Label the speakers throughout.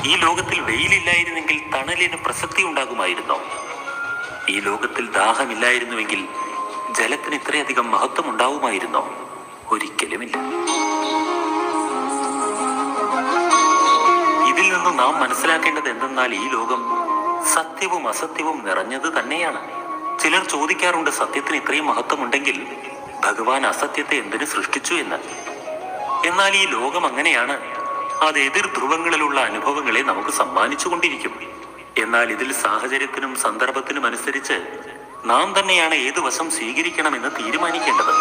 Speaker 1: ഈ ലോകത്തിൽ വെയിലില്ലായിരുന്നെങ്കിൽ തണലിന് പ്രസക്തി ഉണ്ടാകുമായിരുന്നോ ഈ ലോകത്തിൽ ദാഹമില്ലായിരുന്നുവെങ്കിൽ ജലത്തിന് ഇത്രയധികം മഹത്വം ഉണ്ടാവുമായിരുന്നോ ഒരിക്കലുമില്ല ഇതിൽ നിന്ന് നാം മനസ്സിലാക്കേണ്ടത് എന്തെന്നാൽ ഈ ലോകം സത്യവും അസത്യവും നിറഞ്ഞത് തന്നെയാണ് ചിലർ ചോദിക്കാറുണ്ട് സത്യത്തിന് ഇത്രയും മഹത്വമുണ്ടെങ്കിൽ ഭഗവാൻ അസത്യത്തെ എന്തിനു സൃഷ്ടിച്ചു എന്ന് എന്നാൽ ഈ ലോകം അങ്ങനെയാണ് അത് എതിർ ധ്രുവങ്ങളിലുള്ള അനുഭവങ്ങളെ നമുക്ക് സമ്മാനിച്ചു കൊണ്ടിരിക്കും എന്നാൽ ഇതിൽ സാഹചര്യത്തിനും സന്ദർഭത്തിനും അനുസരിച്ച് നാം തന്നെയാണ് ഏത് വശം സ്വീകരിക്കണമെന്ന് തീരുമാനിക്കേണ്ടത്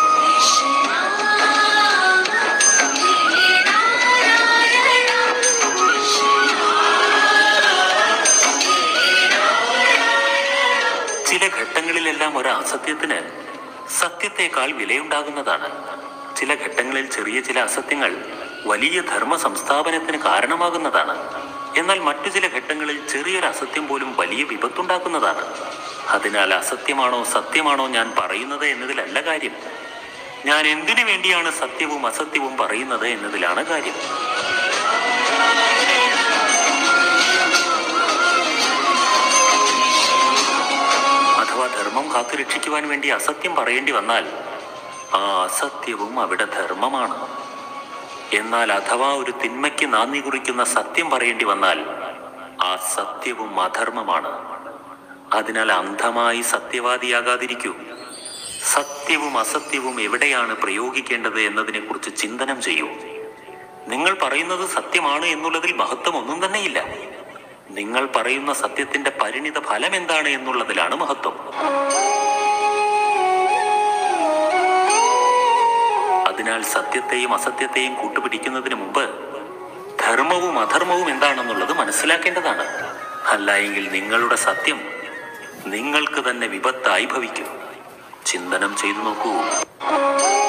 Speaker 1: ചില ഘട്ടങ്ങളിലെല്ലാം ഒരു അസത്യത്തിന് സത്യത്തെക്കാൾ വിലയുണ്ടാകുന്നതാണ് ചില ഘട്ടങ്ങളിൽ ചെറിയ ചില അസത്യങ്ങൾ വലിയ ധർമ്മ സംസ്ഥാപനത്തിന് കാരണമാകുന്നതാണ് എന്നാൽ മറ്റു ചില ഘട്ടങ്ങളിൽ ചെറിയൊരു അസത്യം പോലും വലിയ വിപത്തുണ്ടാക്കുന്നതാണ് അതിനാൽ അസത്യമാണോ സത്യമാണോ ഞാൻ പറയുന്നത് എന്നതിലല്ല കാര്യം ഞാൻ എന്തിനു വേണ്ടിയാണ് സത്യവും അസത്യവും പറയുന്നത് എന്നതിലാണ് കാര്യം അഥവാ ധർമ്മം കാത്തുരക്ഷിക്കുവാൻ വേണ്ടി അസത്യം പറയേണ്ടി വന്നാൽ ആ അസത്യവും അവിടെ ധർമ്മമാണ് എന്നാൽ അഥവാ ഒരു തിന്മയ്ക്ക് നാന്ദി കുറിക്കുന്ന സത്യം പറയേണ്ടി വന്നാൽ ആ സത്യവും അധർമ്മമാണ് അതിനാൽ അന്ധമായി സത്യവാദിയാകാതിരിക്കൂ സത്യവും അസത്യവും എവിടെയാണ് പ്രയോഗിക്കേണ്ടത് എന്നതിനെക്കുറിച്ച് ചിന്തനം ചെയ്യൂ നിങ്ങൾ പറയുന്നത് സത്യമാണ് എന്നുള്ളതിൽ മഹത്വം ഒന്നും തന്നെയില്ല നിങ്ങൾ പറയുന്ന സത്യത്തിന്റെ പരിണിത ഫലം എന്താണ് എന്നുള്ളതിലാണ് മഹത്വം അതിനാൽ സത്യത്തെയും അസത്യത്തെയും കൂട്ടുപിടിക്കുന്നതിന് മുമ്പ് ധർമ്മവും അധർമ്മവും എന്താണെന്നുള്ളത് മനസ്സിലാക്കേണ്ടതാണ് അല്ല എങ്കിൽ നിങ്ങളുടെ സത്യം നിങ്ങൾക്ക് തന്നെ വിപത്തായി ഭവിക്കും ചിന്തനം ചെയ്തു നോക്കൂ